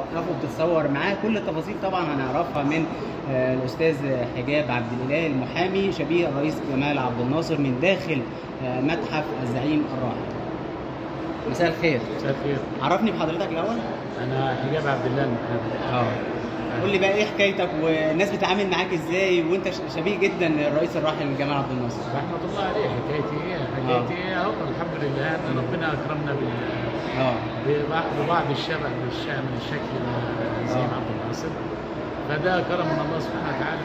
بتوقفه وبتتصور معاه كل التفاصيل طبعا هنعرفها من آه، الاستاذ حجاب عبد الاله المحامي شبيه الرئيس جمال عبد الناصر من داخل آه، متحف الزعيم الراحل مساء الخير مساء الخير عرفني بحضرتك الاول انا حجاب عبد الله المحامي اه قول لي بقى ايه حكايتك والناس بتتعامل معاك ازاي وانت ش- شبيه جدا الرئيس الراحل جمال عبد الناصر رحمه الله عليه حكايتي ايه حكايتي ايه اهو الحمد لله ان ربنا اكرمنا بال اه ببع- ببعض الشبه بالش- من الشكل زعيم آه. عبد الناصر فده كرم من الله سبحانه وتعالى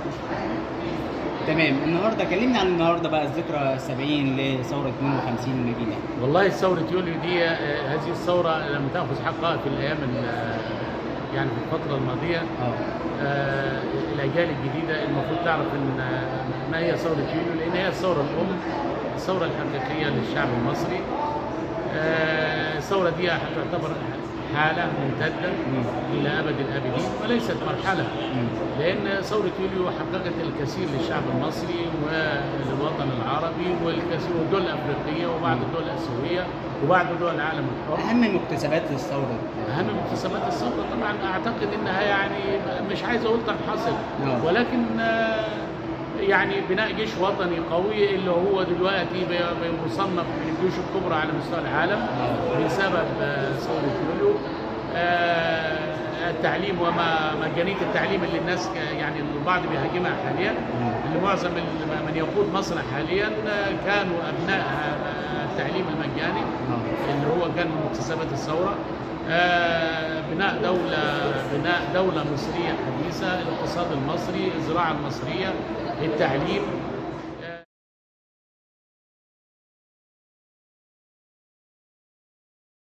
تمام النهارده كلمني عن النهارده بقى الذكرى 70 لثوره 52 المجيده والله ثورة يوليو دي آه، هذه الثورة لم تأخذ حقها في الأيام ال- آه، يعني في الفترة الماضية اه آه، الأجيال الجديدة المفروض تعرف إن آه، ما هي ثورة يوليو لأن هي الثورة الأم الثورة الحقيقية للشعب المصري آه، الثورة دي هتعتبر حالة ممتدة مم. إلى أبد الآبدين وليست مرحلة مم. لأن ثورة يوليو حققت الكثير للشعب المصري وللوطن العربي والكثير والدول الأفريقية وبعض الدول الآسيوية وبعض دول العالم الحر اهم مكتسبات الثوره اهم مكتسبات الثوره طبعا اعتقد انها يعني مش عايز اقول تنحصر نعم. ولكن آه، يعني بناء جيش وطني قوي اللي هو دلوقتي بي- بي- مصنف من الجيوش الكبرى على مستوى العالم بسبب آه، ثوره يوليو آه، التعليم وما مجانيه التعليم اللي الناس ك- يعني البعض بيهاجمها حاليا اللي معظم ال- من يقود مصر حاليا آه، كانوا ابناء آه، التعليم المجاني اللي هو كان من مكتسبات الثوره آه، بناء دولة بناء دولة مصرية حديثة الاقتصاد المصري الزراعة المصرية التعليم